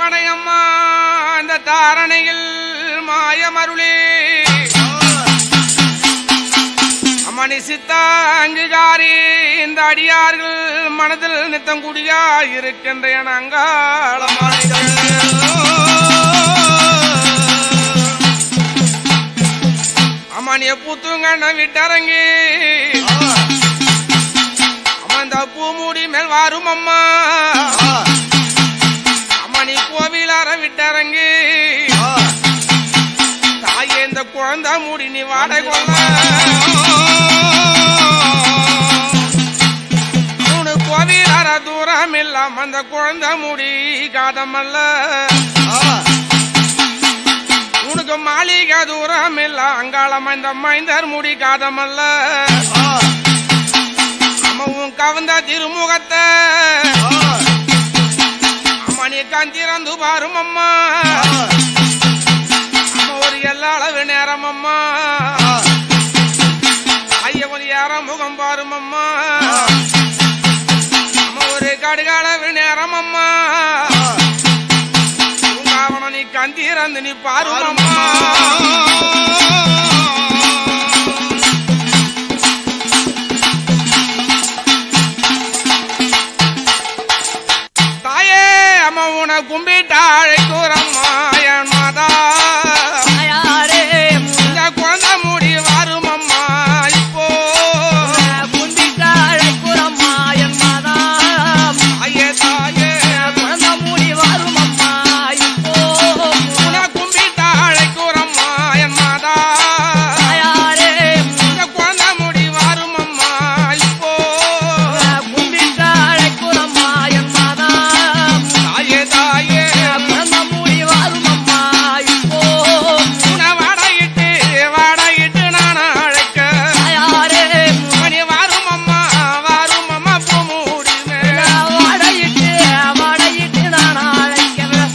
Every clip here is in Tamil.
அடையம்மா இந்த தாரணையில் மாயமருளே அம்மணி சித்தா அங்குகாரி இந்த அடியார்கள் மனதில் நித்தம் குடியா இருக்கின்ற என அங்காளமானிகள் அம்மனிய பூத்துங்கண்ண விட்டரங்கி அம்மன் பூ மூடி மேல் வாரும் அம்மா அம்மணி கோவிலார விட்டரங்கி தாயே இந்த குழந்தை மூடி நீ வாட கொள்ள மூணு கோவிலார தூரம் இல்லாம அந்த குழந்தை மூடி காதமல்ல உனக்கு மாளிகை தூரம் இல்ல அங்காளம் இந்த மைந்தர் முடி காதமல்ல அம்மா உன் கவர்ந்த திருமுகத்தை அம்மா நீ கந்திறந்து பாரும் அம்மா அம்மா ஒரு எல்லா அளவு நேரம் அம்மா ஐய ஒரு ஏற முகம் பாரும் அம்மா அம்மா ஒரு கடுகளவு நேரம் அம்மா உங்க அவனை நீ கந்திறந்து நீ பாரும் அம்மா தாயே அம்மா உன கும்பிட்டாழை கூறம்மா என் மாதா தாயாரே இந்த குழந்தை மூடி வரும் அம்மா இப்போ குந்திட்டாழை குரம்மா என் மாதாம் ஐயே தாயே குழந்த மூடி வரும் அம்மா இப்போ உன கும்பிட்டாழை கூறம்மா என் மாதா தாயாரே இந்த குழந்தை மூடி வரும் அம்மா இப்போ குந்திட்டாழை குரம்மா என் மாதாம் தாயே தாயே குழந்த மூடி வரும் அம்மா இப்போ உன வாடையிட்டு வாடையிட்டு நான் அழைக்க தாயாரே மணி வாரும் அம்மா வாரும் அம்மா பூ மூடி மேல வாடையிட்டு வாடையிட்டு நான் அழைக்கிறேன்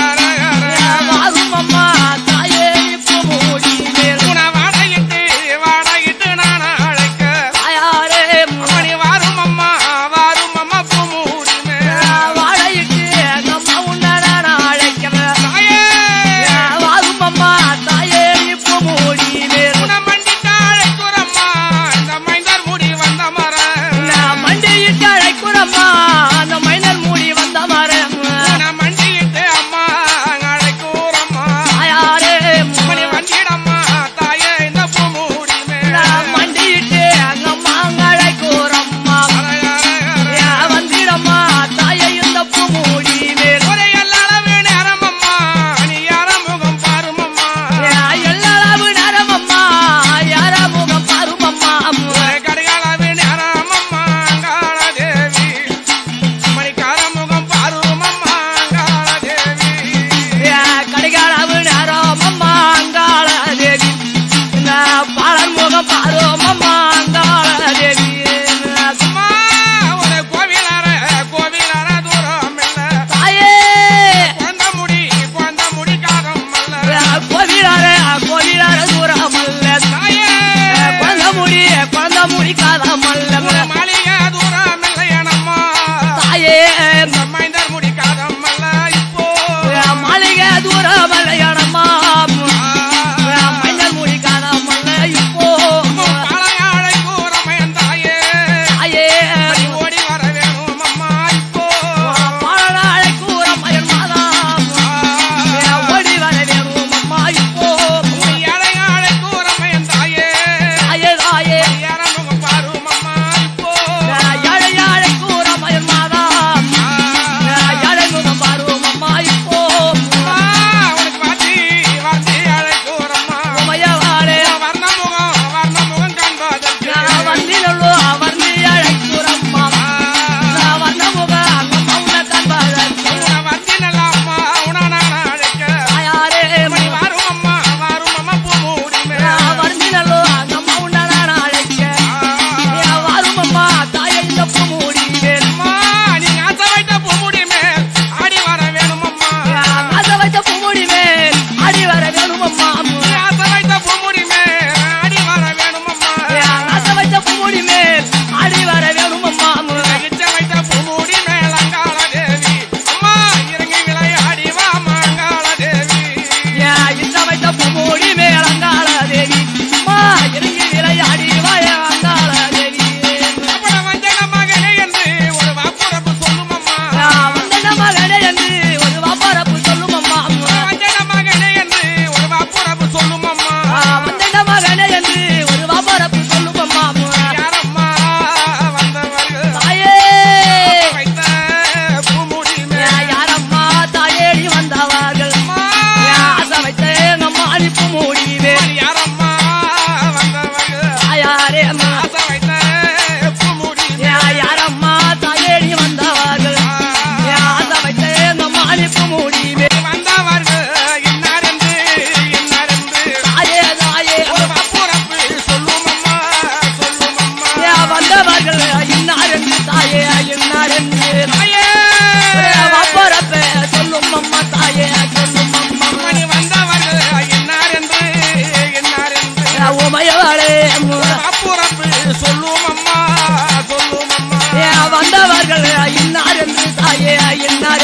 வரும் அம்மா தாயே இப்போ மூடி மேல் உன வாடையிட்டு வாடையிட்டு நான் அழைக்க தாயாரே மணி வாரும் அம்மா வாரும் அம்மா பூ மூடி மேல வாழையிட்டு நம்ம உன்னை நான் அழைக்கிறேன் தாயே வரும் அம்மா தாயே இப்போ மூடி மேல் உன மண்டிட்டு அழைக்குறம்மா இந்த மைந்தர் முடி வந்த மரம் நான் மண்டியிட்டு அழைக்கிறம்மா அந்த மைனர் மூடி வந்த மரம் உன மண்டிட்டு அம்மா அழைக்குறம்மா தாயாரே மணி வண்டிடம்மா தாயே இந்த பூ மூடி மேல நான் மண்டியிட்டு அங்கம்மா அழைக்கிறம்மா வந்திடம்மா தாயே இந்த பூ மூடி மேல் ஒரே எல்லாளவு நேரம் அம்மா நீ யார முகம் பாருமம்மா எல்லளவு நேரம் அம்மா யார முகம் பாரும் அம்மா ஒரே கடிகாலவு நேரம் அம்மா அங்காள தேவி மணிக்கார முகம் பாருமம்மா அங்காள தேவி கடிகாலவு நேரம் அம்மா அங்காள தேவி பாலன் முகம் பாரும் அம்மா அங்காள தேவி அம்மா ஒரு கோவிலார கோவிலார தூரம் இல்ல தாயே குழந்த முடி குழந்த முடி காரம் அல்ல கோவிலார கோவிலார தூரம் அல்ல தாயே குழந்த முடி குழந்த முடி காலம் அல்ல ஒரு மாளிகை தூரம் இல்லை எனம்மா தாயே மைந்தர் முடி காரம் அல்ல இப்போ மாளிகை தூரம் அல்லையனம்மா மஞ்சள் முடி காலம் அல்ல இப்போ பாளையாழை கூறமையன் தாயே தாயே ஓடி வர வேணும் அம்மா இப்போ பாலனாழை கூற மயன் மாதாம் ஓடி வர வேணும் அம்மா இப்போ ஏழையாழை கூறமையன் தாயே தாயே தாயே ஏற முகம் பாரும் அம்மா இப்போ யாழை யாழை கூற மயன் மாதாம்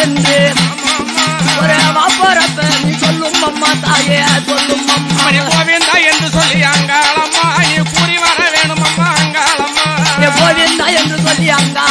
என்று ஒரு வாப்பரப்ப நீ சொல்லும் அம்மா தாயே சொல்லும் அம்மா மணி கோவிந்தா என்று சொல்லி அங்காளம்மா நீ கூறி வர வேணும் அம்மா அங்காளம்மா கோவிந்தா என்று சொல்லி அங்க